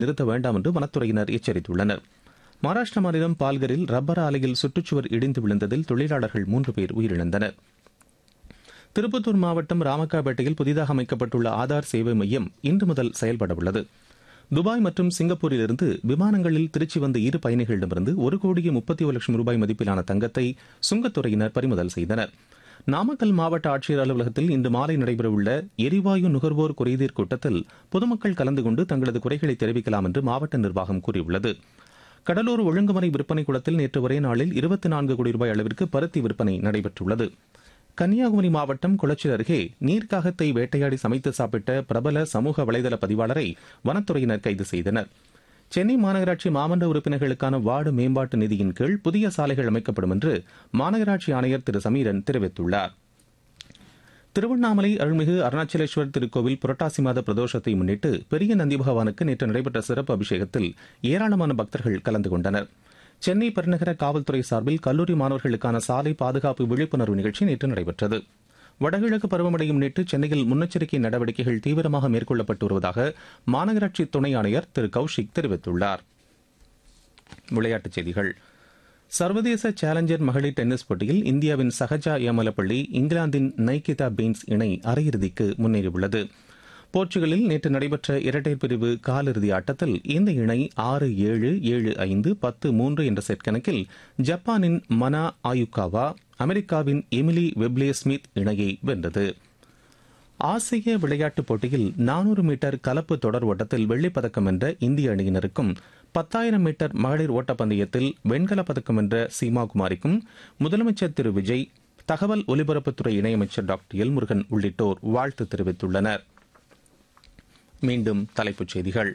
நிறுத்த வேண்டாம் என்று வனத்துறையினர் எச்சரித்துள்ளனர் மகாராஷ்டிர மாநிலம் பால்கரில் ரப்பர் ஆலையில் சுற்றுச்சுவர் இடிந்து விழுந்ததில் தொழிலாளர்கள் மூன்று பேர் உயிரிழந்தனர் திருப்பத்தூர் மாவட்டம் ராமக்காபேட்டையில் புதிதாக அமைக்கப்பட்டுள்ள ஆதார் சேவை மையம் இன்று முதல் செயல்பட உள்ளது துபாய் மற்றும் சிங்கப்பூரிலிருந்து விமானங்களில் திருச்சி வந்த இரு பயணிகளிடமிருந்து ஒரு கோடியே முப்பத்தி ஒரு லட்சம் ரூபாய் மதிப்பிலான தங்கத்தை சுங்கத்துறையினர் பறிமுதல் செய்தனர் நாமக்கல் மாவட்ட ஆட்சியர் அலுவலகத்தில் இன்று மாலை நடைபெறவுள்ள எரிவாயு நுகர்வோர் குறைதீர் கூட்டத்தில் பொதுமக்கள் கலந்து கொண்டு தங்களது குறைகளை தெரிவிக்கலாம் என்று மாவட்ட நிர்வாகம் கூறியுள்ளது கடலூர் ஒழுங்குமுறை விற்பனை கூடத்தில் நேற்று ஒரே நாளில் இருபத்தி நான்கு கோடி ரூபாய் அளவிற்கு பருத்தி விற்பனை நடைபெற்றுள்ளது கன்னியாகுமரி மாவட்டம் குளச்சல் அருகே நீர்க்காகத்தை வேட்டையாடி சமைத்து சாப்பிட்ட பிரபல சமூக வலைதள பதிவாளரை வனத்துறையினர் கைது செய்தனர் சென்னை மாநகராட்சி மாமன்ற உறுப்பினர்களுக்கான வார்டு மேம்பாட்டு நிதியின் கீழ் புதிய சாலைகள் அமைக்கப்படும் என்று மாநகராட்சி ஆணையர் திரு சமீரன் தெரிவித்துள்ளார் திருவண்ணாமலை அருள்மிகு அருணாச்சலேஸ்வர் திருக்கோவில் புரட்டாசி மாத பிரதோஷத்தை முன்னிட்டு பெரிய நந்தி பகவானுக்கு நேற்று நடைபெற்ற சிறப்பு அபிஷேகத்தில் ஏராளமான பக்தர்கள் கலந்து கொண்டனர் சென்னை பெருநகர காவல்துறை சார்பில் கல்லூரி மாணவர்களுக்கான சாலை பாதுகாப்பு விழிப்புணர்வு நிகழ்ச்சி நேற்று நடைபெற்றது வடகிழக்கு பருவமழையை முன்னிட்டு சென்னையில் முன்னெச்சரிக்கை நடவடிக்கைகள் தீவிரமாக மேற்கொள்ளப்பட்டு வருவதாக மாநகராட்சி துணை ஆணையர் திரு கௌஷிக் தெரிவித்துள்ளார் விளையாட்டுச் செய்திகள் சர்வதேச சேலஞ்சர் மகளிர் டென்னிஸ் போட்டியில் இந்தியாவின் சஹஜா ஏமலப்பள்ளி இங்கிலாந்தின் நைகிதா பெயின்ஸ் இணை அரையிறுதிக்கு முன்னேறியுள்ளது போர்ச்சுகலில் நேற்று நடைபெற்ற இரட்டையர் பிரிவு காலிறுதி ஆட்டத்தில் இந்த இணை ஆறு ஏழு ஏழு ஐந்து பத்து மூன்று என்ற செட் கணக்கில் ஜப்பானின் மனா ஆயுக்காவா அமெரிக்காவின் எமிலி வெப்லே ஸ்மித் இணையை வென்றது ஆசிய விளையாட்டுப் போட்டியில் நானூறு மீட்டர் கலப்பு தொடர் ஓட்டத்தில் வெள்ளிப்பதக்கம் வென்ற இந்திய அணியினருக்கும் பத்தாயிரம் மீட்டர் மகளிர் ஓட்டப்பந்தயத்தில் வெண்கலப் பதக்கம் வென்ற சீமா குமாரிக்கும் முதலமைச்சர் திரு விஜய் தகவல் ஒலிபரப்புத்துறை இணையமைச்சர் டாக்டர் எல்முருகன் உள்ளிட்டோர் வாழ்த்து தெரிவித்துள்ளனர் மீண்டும் தலைப்புச் செய்திகள்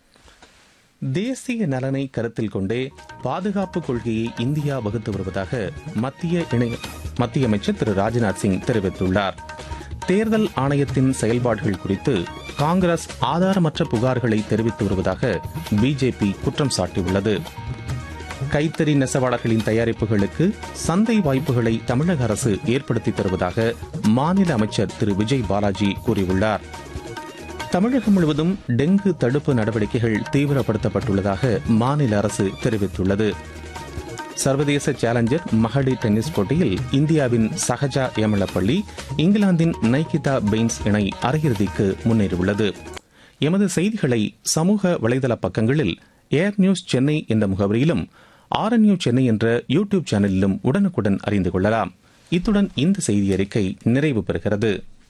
தேசிய நலனை கருத்தில் கொண்டே பாதுகாப்பு கொள்கையை இந்தியா வகுத்து வருவதாக மத்திய இணை மத்திய அமைச்சர் திரு ராஜ்நாத் சிங் தெரிவித்துள்ளார் தேர்தல் ஆணையத்தின் செயல்பாடுகள் குறித்து காங்கிரஸ் ஆதாரமற்ற புகார்களை தெரிவித்து வருவதாக பிஜேபி குற்றம் சாட்டியுள்ளது கைத்தறி நெசவாளர்களின் தயாரிப்புகளுக்கு சந்தை வாய்ப்புகளை தமிழக அரசு ஏற்படுத்தி தருவதாக மாநில அமைச்சர் திரு விஜய் பாலாஜி கூறியுள்ளார் தமிழகம் முழுவதும் டெங்கு தடுப்பு நடவடிக்கைகள் தீவிரப்படுத்தப்பட்டுள்ளதாக மாநில அரசு தெரிவித்துள்ளது சர்வதேச சேலஞ்சர் மகளிர் டென்னிஸ் போட்டியில் இந்தியாவின் சஹஜா ஏமலப்பள்ளி இங்கிலாந்தின் நைகிதா பெயின்ஸ் இணை அரையிறுதிக்கு முன்னேறியுள்ளது எமது செய்திகளை சமூக வலைதள பக்கங்களில் ஏர் நியூஸ் சென்னை என்ற முகவரியிலும் ஆர் நியூ சென்னை என்ற யூ டியூப் சேனலிலும் உடனுக்குடன் அறிந்து கொள்ளலாம் இத்துடன் இந்த செய்தி அறிக்கை நிறைவு பெறுகிறது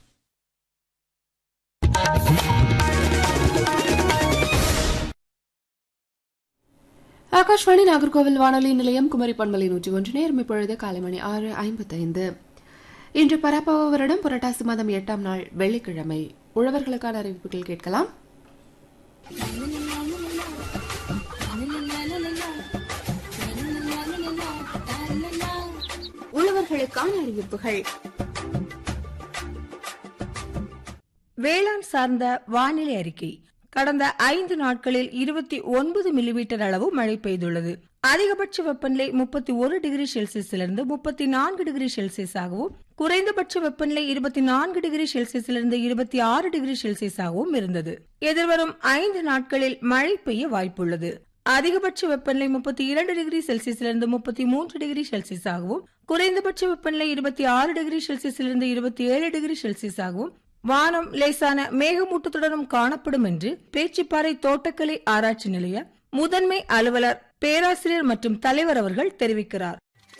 ஆகாஷ்வாணி நாகர்கோவில் வானொலி நிலையம் குமரி பண்பலை நூற்றி ஒன்று நேரம் இப்பொழுது காலை மணி ஆறு ஐம்பத்தைந்து இன்று பரப்பவ வருடம் புரட்டாசி மாதம் எட்டாம் நாள் வெள்ளிக்கிழமை உழவர்களுக்கான அறிவிப்புகள் கேட்கலாம் உழவர்களுக்கான அறிவிப்புகள் வேளாண் சார்ந்த வானிலை அறிக்கை கடந்த ஐந்து நாட்களில் இருபத்தி ஒன்பது மில்லிமீட்டர் அளவு மழை பெய்துள்ளது அதிகபட்ச வெப்பநிலை முப்பத்தி ஒரு டிகிரி செல்சியஸிலிருந்து முப்பத்தி நான்கு டிகிரி செல்சியஸாகவும் குறைந்தபட்ச வெப்பநிலை இருபத்தி நான்கு டிகிரி செல்சியஸிலிருந்து இருபத்தி ஆறு டிகிரி செல்சியஸாகவும் இருந்தது எதிர்வரும் ஐந்து நாட்களில் மழை பெய்ய வாய்ப்புள்ளது அதிகபட்ச வெப்பநிலை முப்பத்தி இரண்டு டிகிரி செல்சியஸிலிருந்து முப்பத்தி மூன்று டிகிரி செல்சியஸாகவும் குறைந்தபட்ச வெப்பநிலை இருபத்தி ஆறு டிகிரி செல்சியஸிலிருந்து இருபத்தி ஏழு டிகிரி செல்சியஸாகவும் வானம் லேசான மேகமூட்டத்துடனும் காணப்படும் என்று பேச்சுப்பாறை தோட்டக்கலை ஆராய்ச்சி நிலைய முதன்மை அலுவலர் பேராசிரியர் மற்றும் தலைவர் அவர்கள் தெரிவிக்கிறார்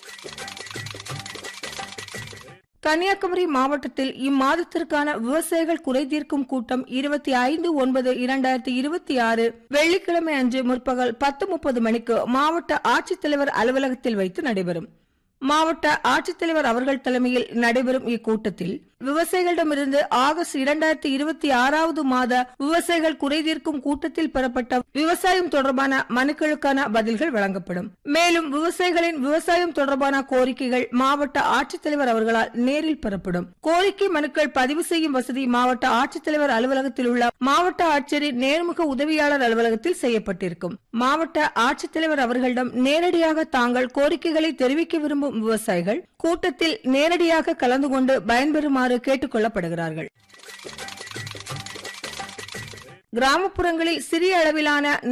கன்னியாகுமரி மாவட்டத்தில் இம்மாதத்திற்கான விவசாயிகள் குறைதீர்க்கும் கூட்டம் இருபத்தி ஐந்து ஒன்பது இரண்டாயிரத்தி இருபத்தி ஆறு வெள்ளிக்கிழமை அன்று முற்பகல் பத்து முப்பது மணிக்கு மாவட்ட ஆட்சித்தலைவர் அலுவலகத்தில் வைத்து நடைபெறும் மாவட்ட ஆட்சித்தலைவர் அவர்கள் தலைமையில் நடைபெறும் இக்கூட்டத்தில் விவசாயிகளிடமிருந்து ஆகஸ்ட் இரண்டாயிரத்தி இருபத்தி ஆறாவது மாத விவசாயிகள் குறைதீர்க்கும் கூட்டத்தில் பெறப்பட்ட விவசாயம் தொடர்பான மனுக்களுக்கான பதில்கள் வழங்கப்படும் மேலும் விவசாயிகளின் விவசாயம் தொடர்பான கோரிக்கைகள் மாவட்ட ஆட்சித்தலைவர் அவர்களால் நேரில் பெறப்படும் கோரிக்கை மனுக்கள் பதிவு செய்யும் வசதி மாவட்ட ஆட்சித்தலைவர் அலுவலகத்தில் உள்ள மாவட்ட ஆட்சியரின் நேர்முக உதவியாளர் அலுவலகத்தில் செய்யப்பட்டிருக்கும் மாவட்ட ஆட்சித்தலைவர் அவர்களிடம் நேரடியாக தாங்கள் கோரிக்கைகளை தெரிவிக்க விரும்பும் விவசாயிகள் கூட்டத்தில் நேரடியாக கலந்து கொண்டு பயன்பெறுமாறு கேட்டுக் கொள்ளப்படுகிறார்கள் கிராமப்புறங்களில் சிறிய அளவிலான